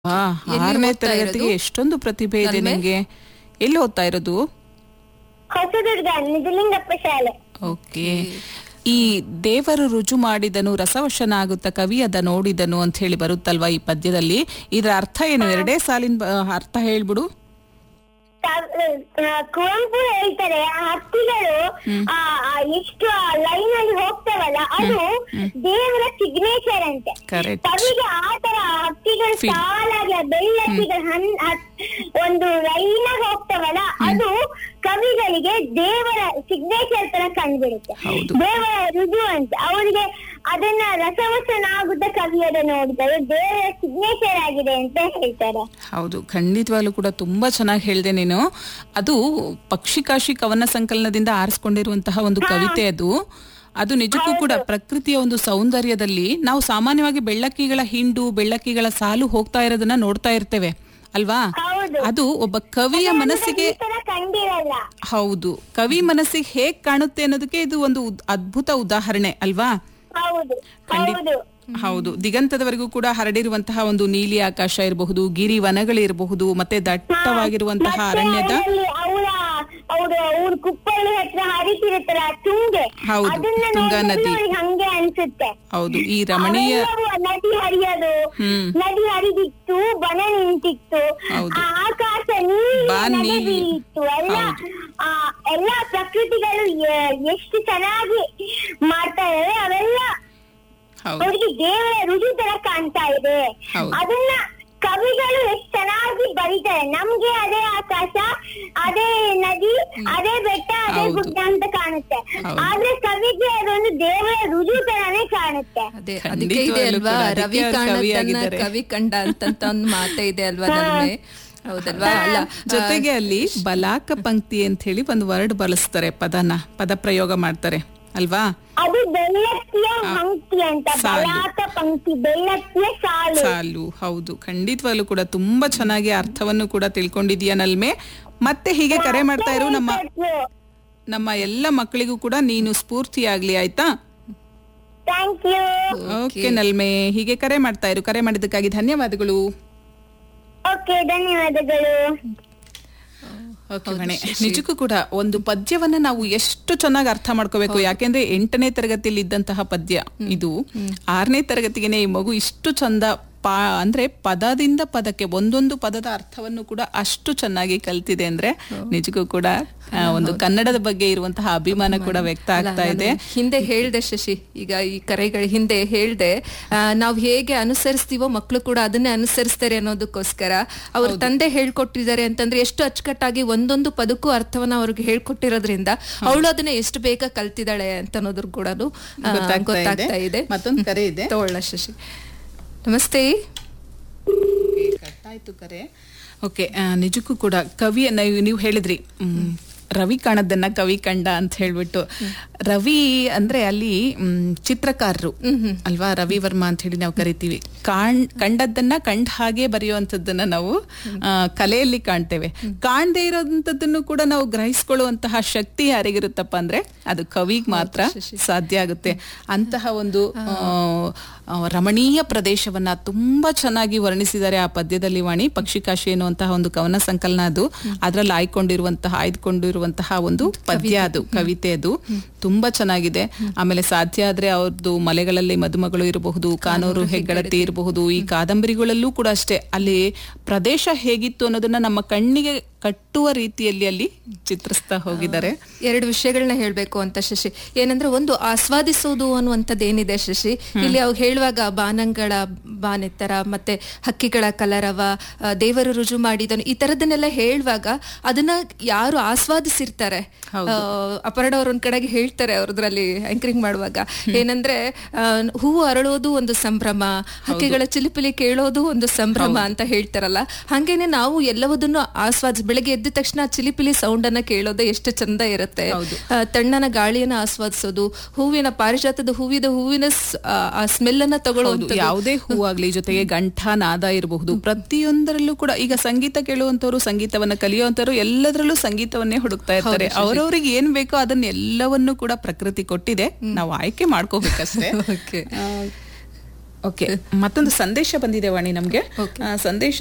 ವಾ, ಎಲ್ಲಿ ಆರನೇ ಓದ್ತಾ ತರಗತಿಗೆ ಇರೋದು? ಎಷ್ಟೊಂದು ಪ್ರತಿಭೆ ಇದೆ ನಲ್ಮೆ? ನಿಮ್ಗೆ ಎಲ್ಲಿ ಓದ್ತಾ ಇರೋದು ಹೊಸದುರ್ಗ ನಿಜಲಿಂಗಪ್ಪ ಶಾಲೆ ಓಕೆ ಈ ದೇವರು ರುಜು ಮಾಡಿದನು ರಸವಶನಾಗುತ್ತ ಕವಿ ಅದ ನೋಡಿದನು ಅಂತ ಹೇಳಿ ಬರುತ್ತಲ್ವಾ ಈ ಪದ್ಯದಲ್ಲಿ ಇದರ ಅರ್ಥ ಏನು ಎರಡೇ ಸಾಲಿನ ಬ- ಅರ್ಥ ಹೇಳ್ಬಿಡು ತ- ಆ, ಕುವೆಂಪು ಹೇಳ್ತಾರೆ ಆ ಹಕ್ಕಿಗಳು ಆ ಆ ಎಷ್ಟು ಲೈನ್ ಅಲ್ಲಿ ಹೋಗ್ತಾವಲ್ಲ ಅದು ದೇವರ ಸಿಗ್ನೇಚರ್ ಅಂತೆ ಕರೆಕ್ಟ್ ಕವಿಗೆ ಆ ತರ ಹಕ್ಕಿಗಳು Feel. ಸಾಲಾಗಿ ಆ ಬೆಳ್ಳಕ್ಕಿಗಳು ಹನ್ ಹತ್- ಒಂದು ಲೈನ್ ಆಗಿ ಹೋಗ್ತಾವಲ್ಲ ಅದು ಕವಿಗಳಿಗೆ ದೇವರ ಸಿಗ್ನೇಚರ್ ತರ ಕಂಡ್ಬಿಡುತ್ತೆ ಹೌದು. ದೇವರ ರುಜು ಅಂತ ಅವರಿಗೆ ಅದನ್ನ ರಸವಸನಾಗುತ್ತ ಕವಿ ಅದನ್ನ ನೋಡ್ತಾರೆ ದೇವರ ಸಿಗ್ನೇಚರ್ ಆಗಿದೆ ಅಂತ ಹೇಳ್ತಾರೆ ಹೌದು ಖಂಡಿತವಾಗ್ಲೂ ಕೂಡ ತುಂಬಾ ಚೆನ್ನಾಗಿ ಹೇಳಿದೆ ನೀನು ಅದು ಪಕ್ಷಿಕಾಶಿ ಕವನ ಸಂಕಲನದಿಂದ ಆರಿಸ್ಕೊಂಡಿರುವಂತಹ ಒಂದು ಕವಿತೆ ಅದು ಅದು ನಿಜಕ್ಕೂ ಕೂಡ ಪ್ರಕೃತಿಯ ಒಂದು ಸೌಂದರ್ಯದಲ್ಲಿ ನಾವು ಸಾಮಾನ್ಯವಾಗಿ ಬೆಳ್ಳಕ್ಕಿಗಳ ಹಿಂಡು ಬೆಳ್ಳಕ್ಕಿಗಳ ಸಾಲು ಹೋಗ್ತಾ ಇರೋದನ್ನ ನೋಡ್ತಾ ಇರ್ತೇವೆ ಅಲ್ವಾ ಹೌದು. ಅದು ಒಬ್ಬ ಕವಿಯ ಮನಸ್ಸಿಗೆ ಈ ತರ ಕಂಡಿರಲ್ಲ ಹೌದು ಕವಿ ಮನಸ್ಸಿಗೆ ಹೇಗ್ ಕಾಣುತ್ತೆ ಅನ್ನೋದಕ್ಕೆ ಇದು ಒಂದು ಉದ್- ಅದ್ಭುತ ಉದಾಹರಣೆ ಅಲ್ವಾ ಹೌದು ಖಂಡಿತ ಹೌದು ಹೌದು ದಿಗಂತದವರೆಗೂ ಕೂಡ ಹರಡಿರುವಂತಹ ಒಂದು ನೀಲಿ ಆಕಾಶ ಇರಬಹುದು ಗಿರಿ ವನಗಳಿರಬಹುದು ಮತ್ತೆ ದಟ್ಟವಾಗಿರುವಂತಹ ಮತ್ತೆ ಅರಣ್ಯದ ಅವರಲ್ಲಿ ಅವರ ಅವ್ರ ಅವ್ರ ಕುಪ್ಪಳ್ಳಿ ಹತ್ರ ಹರಿತಿರುತ್ತಲ್ಲ ಆ ತುಂಗೆ ಹೌದು, ಅದನ್ನ ತುಂಗಾ ನೋಡಿದ್ರೆ ನದಿ. ಅವ್ರಿಗೆ ಹಂಗೆ ಅನ್ಸುತ್ತೆ ಹೌದು ಈ ರಮಣೀಯ ಅವೆಲ್ಲವೂ ನದಿ ಹರಿಯೋದು ಹ್ಮ್. ನದಿ ಹರಿದಿತ್ತು ಬನ ನಿಂತಿತ್ತು ಹೌದು. ಆ ಆಕಾಶ ನೀಲಿ ಬಾನ್ ನದಿ ನೀಲಿ. ಇತ್ತು ಎಲ್ಲ ಹೌದು. ಆ ಎಲ್ಲಾ ಪ್ರಕೃತಿಗಳು ಎ- ಎಷ್ಟು ಚೆನ್ನಾಗಿ ಮಾಡ್ತಾ ಇದಾವೆ ಅವೆಲ್ಲ ಹೌದು ಅವ್ರಿಗೆ ದೇವರ ರುಜು ತರ ಕಾಣ್ತಾ ಇದೆ ಹೌದು. ಅದನ್ನ ಕವಿಗಳು ಎಷ್ಟು ಚೆನ್ನಾಗಿ ಬರೀತಾರೆ ನಮ್ಗೆ ಅದೇ ಆಕಾಶ ಅದೇ ನದಿ ಅದೇ ಬೆಟ್ಟ ಅದೇ ಹೌದು. ಗುಡ್ಡ ಅಂತ ಕಾಣುತ್ತೆ ಹೌದು. ಆದ್ರೆ ಕವಿಗೆ ಅದೊಂದು ದೇವರ ರುಜು ತರಾನೇ ಕಾಣುತ್ತೆ ಅದೇ ಖಂಡಿತವಾಗ್ಲೂ ಅದಕ್ಕೆ ಇದೆ ಅಲ್ವಾ ಕೂಡ, ಅದಕ್ಕೆ ರವಿ ಅವ್ರು ಕಾಣತನ್ನ ಕವಿಯಾಗಿದ್ದಾರೆ. ಕವಿ ಕಂಡ ಅಂತಂತ ಒಂದು ಮಾತೇ ಇದೆ ಅಲ್ವಾ ನಲ್ಮೆ ಹೌದಲ್ವಾ ಅಲ್ಲ ಜೊತೆಗೆ ಅಲ್ಲಿ ಬಲಾಕ ಪಂಕ್ತಿ ಅಂತ ಹೇಳಿ ಒಂದು ವರ್ಡ್ ಬಳಸ್ತಾರೆ ಪದನ ಪದ ಪ್ರಯೋಗ ಮಾಡ್ತಾರೆ ಅಲ್ವಾ ಅದು ಬೆಳ್ಳಕ್ಕಿಯ ಪಂಕ್ತಿ ಅಂತ ಸಾಲು. ಬಲಾಕ ಪಂಕ್ತಿ ಬೆಳ್ಳಕ್ಕಿಯ ಸಾಲು ಸಾಲು ಹೌದು ಖಂಡಿತವಾಗ್ಲೂ ಕೂಡ ತುಂಬಾ ಚೆನ್ನಾಗಿ ಅರ್ಥವನ್ನು ಕೂಡ ತಿಳ್ಕೊಂಡಿದೀಯ ನಲ್ಮೆ ಮತ್ತೆ ಹೀಗೆ ಕರೆ ಮಾಡ್ತಾ ಇರು ನಮ್ಮ ನಮ್ಮ ಎಲ್ಲ ಮಕ್ಕಳಿಗೂ ಕೂಡ ನೀನು ಸ್ಫೂರ್ತಿಯಾಗ್ಲಿ ಆಯ್ತಾ ಥ್ಯಾಂಕ್ ಯು ಓಕೆ ನಲ್ಮೆ ಹೀಗೆ ಕರೆ ಮಾಡ್ತಾ ಇರು ಕರೆ ಮಾಡಿದ್ದಕ್ಕಾಗಿ ಧನ್ಯವಾದಗಳು ಓಕೆ ಧನ್ಯವಾದಗಳು ಓಕೆ ಮಣೆ ನಿಜಕ್ಕೂ ಕೂಡ ಒಂದು ಪದ್ಯವನ್ನ ನಾವು ಎಷ್ಟು ಚೆನ್ನಾಗಿ ಅರ್ಥ ಮಾಡ್ಕೋಬೇಕು ಯಾಕೆಂದ್ರೆ ಎಂಟನೇ ತರಗತಿಯಲ್ಲಿ ಇದ್ದಂತಹ ಪದ್ಯ ಇದು ಆರನೇ ತರಗತಿಗೆನೆ ಈ ಮಗು ಇಷ್ಟು ಚಂದ ಪಾ ಅಂದ್ರೆ ಪದದಿಂದ ಪದಕ್ಕೆ ಒಂದೊಂದು ಪದದ ಅರ್ಥವನ್ನು ಕೂಡ ಅಷ್ಟು ಚೆನ್ನಾಗಿ ಕಲ್ತಿದೆ ಅಂದ್ರೆ ನಿಜಕ್ಕೂ ಕೂಡ ಆ, ಒಂದು ಕನ್ನಡದ ಬಗ್ಗೆ ಇರುವಂತಹ ಅಭಿಮಾನ ಕೂಡ ವ್ಯಕ್ತ ಆಗ್ತಾ ಇದೆ ನಾನು ಹಿಂದೆ ಹೇಳ್ದೆ ಶಶಿ ಈಗ ಈ ಕರೆಗಳ ಹಿಂದೆ ಹೇಳ್ದೆ ಆ, ನಾವು ಹೇಗೆ ಅನುಸರಿಸ್ತೀವೋ ಮಕ್ಕಳು ಕೂಡ ಅದನ್ನೇ ಅನುಸರಿಸ್ತಾರೆ ಅನ್ನೋದಕ್ಕೋಸ್ಕರ ಅವ್ರ ತಂದೆ ಹೇಳ್ಕೊಟ್ಟಿದ್ದಾರೆ ಅಂತಂದ್ರೆ ಎಷ್ಟು ಅಚ್ಚುಕಟ್ಟಾಗಿ ಒಂದೊಂದು ಪದಕ್ಕೂ ಅರ್ಥವನ್ನ ಅವ್ರಿಗೆ ಹೇಳ್ಕೊಟ್ಟಿರೋದ್ರಿಂದ ಅವಳು ಅದನ್ನ ಎಷ್ಟು ಬೇಗ ಕಲ್ತಿದ್ದಾಳೆ ಅಂತ ಅನ್ನೋದ್ರ ಕೂಡ ಗೊತ್ತಾಗ್ತಾ ಗೊತ್ತಾಗ್ತಾ ಇದೆ. ಇದೆ ಮತ್ತೊಂದು ಕರೆ ಇದೆ ತಗೊಳ್ಳ ಶಶಿ ನಮಸ್ತೆ ಕಟ್ಟಾಯ್ತು ಕರೆ ಓಕೆ ನಿಜಕ್ಕೂ ಕೂಡ ಕವಿ ನೀವು ನೀವು ಹೇಳಿದ್ರಿ ಮ್, ರವಿ ಕಾಣದನ್ನ ಕವಿ ಕಂಡ ಅಂತ ಹೇಳ್ಬಿಟ್ಟು ರವಿ ಅಂದ್ರೆ ಅಲ್ಲಿ ಮ್, ಚಿತ್ರಕಾರರು ಅಲ್ವಾ ರವಿ ವರ್ಮ ಅಂತ ಹೇಳಿ ನಾವು ಕರಿತೀವಿ ಕಾಣ್ ಕಂಡದ್ದನ್ನ ಕಂಡ ಹಾಗೆ ಬರೆಯುವಂಥದ್ದನ್ನ ನಾವು ಆ, ಕಲೆಯಲ್ಲಿ ಕಾಣ್ತೇವೆ ಕಾಣದೇ ಇರೋಂಥದ್ದನ್ನು ಕೂಡ ನಾವು ಗ್ರಹಿಸ್ಕೊಳ್ಳುವಂತಹ ಶಕ್ತಿ ಯಾರಿಗಿರುತ್ತಪ್ಪ ಅಂದ್ರೆ ಅದು ಕವಿಗ್ ಮಾತ್ರ ಸಾಧ್ಯ ಆಗುತ್ತೆ ಅಂತಹ ಒಂದು ಆ, ಆ, ರಮಣೀಯ ಪ್ರದೇಶವನ್ನ ತುಂಬಾ ಚೆನ್ನಾಗಿ ವರ್ಣಿಸಿದ್ದಾರೆ ಆ ಪದ್ಯದಲ್ಲಿ ವಾಣಿ ಪಕ್ಷಿಕಾಶಿ ಎನ್ನುವಂತಹ ಒಂದು ಕವನ ಸಂಕಲನ ಅದು ಅದ್ರಲ್ಲಿ ಆಯ್ಕೊಂಡಿರುವಂತಹ ಆಯ್ದುಕೊಂಡಿರುವಂತಹ ಒಂದು ಪದ್ಯ ಅದು ಕವಿತೆ ಅದು ತುಂಬಾ ಚೆನ್ನಾಗಿದೆ ಆಮೇಲೆ ಸಾಧ್ಯ ಆದ್ರೆ ಅವ್ರದ್ದು ಮಲೆಗಳಲ್ಲಿ ಮದುಮಗಳು ಇರಬಹುದು ಕಾನೂರು ಹೆಗ್ಗಳತಿ ಇರಬಹುದು ಈ ಕಾದಂಬರಿಗಳಲ್ಲೂ ಕೂಡ ಅಷ್ಟೇ ಅಲ್ಲಿ ಪ್ರದೇಶ ಹೇಗಿತ್ತು ಅನ್ನೋದನ್ನ ನಮ್ಮ ಕಣ್ಣಿಗೆ ಕಟ್ಟುವ ರೀತಿಯಲ್ಲಿ ಅಲ್ಲಿ ಚಿತ್ರಿಸ್ತಾ ಹೋಗಿದ್ದಾರೆ ಎರಡು ವಿಷಯಗಳನ್ನ ಹೇಳ್ಬೇಕು ಅಂತ ಶಶಿ ಏನಂದ್ರೆ ಒಂದು ಆಸ್ವಾದಿಸೋದು ಅನ್ನುವಂಥದ್ದು ಏನಿದೆ ಶಶಿ ಇಲ್ಲಿ ಅವ್ರು ಹೇಳುವಾಗ ಬಾನಂಗಳ ಬಾನೆತ್ತರ ಮತ್ತೆ ಹಕ್ಕಿಗಳ ಕಲರವ ಆ, ದೇವರು ರುಜು ಮಾಡಿದನು ಈ ತರದನ್ನೆಲ್ಲ ಹೇಳುವಾಗ ಅದನ್ನ ಯಾರು ಆಸ್ವಾದಿಸಿರ್ತಾರೆ ಆ, ಅಪರ್ಣ ಅವ್ರ ಒಂದ್ ಕಡೆಗೆ ಹೇಳ್ತಾರೆ ಅವ್ರದ್ರಲ್ಲಿ ಆಂಕರಿಂಗ್ ಮಾಡುವಾಗ ಏನಂದ್ರೆ ಆ, ಹೂವು ಅರಳೋದು ಒಂದು ಸಂಭ್ರಮ ಹಕ್ಕಿಗಳ ಚಿಲಿಪಿಲಿ ಕೇಳೋದು ಒಂದು ಸಂಭ್ರಮ ಅಂತ ಹೇಳ್ತಾರಲ್ಲ ಹಂಗೇನೆ ನಾವು ಎಲ್ಲವುದನ್ನು ಆಸ್ವಾದಿಸ್ ಬೆಳಗ್ಗೆ ಎದ್ದ ತಕ್ಷಣ ಚಿಲಿಪಿಲಿ ಸೌಂಡ್ ಅನ್ನ ಕೇಳೋದೇ ಎಷ್ಟು ಚಂದ ಇರುತ್ತೆ ಆ, ತಣ್ಣನ ಗಾಳಿಯನ್ನ ಆಸ್ವಾದಿಸೋದು ಹೂವಿನ ಪಾರಿಜಾತದ ಹೂವಿದ ಹೂವಿನ ಸ್- ಆ, ಆ ಸ್ಮೆಲ್ ಅನ್ನ ಹೌದು ತಗೊಳ್ಳೋದು ಯಾವುದೇ ಹೂವಾಗ್ಲಿ ಜೊತೆಗೆ ಗಂಠ ನಾದ ಇರಬಹುದು ಪ್ರತಿಯೊಂದರಲ್ಲೂ ಕೂಡ ಈಗ ಸಂಗೀತ ಕೇಳುವಂತವ್ರು ಸಂಗೀತವನ್ನ ಕಲಿಯುವಂತವ್ರು ಎಲ್ಲದರಲ್ಲೂ ಸಂಗೀತವನ್ನೇ ಹುಡುಕ್ತಾ ಇರ್ತಾರೆ ಅವರವರಿಗೆ ಏನ್ ಬೇಕೋ ಅದನ್ನ ಎಲ್ಲವನ್ನೂ ಕೂಡ ಪ್ರಕೃತಿ ಕೊಟ್ಟಿದೆ ನಾವು ಆಯ್ಕೆ ಮಾಡ್ಕೋಬೇಕಷ್ಟೇ ಓಕೆ ಓಕೆ ಮತ್ತೊಂದು ಸಂದೇಶ ಬಂದಿದೆ ವಾಣಿ ನಮ್ಗೆ Okay. ಆ, ಸಂದೇಶ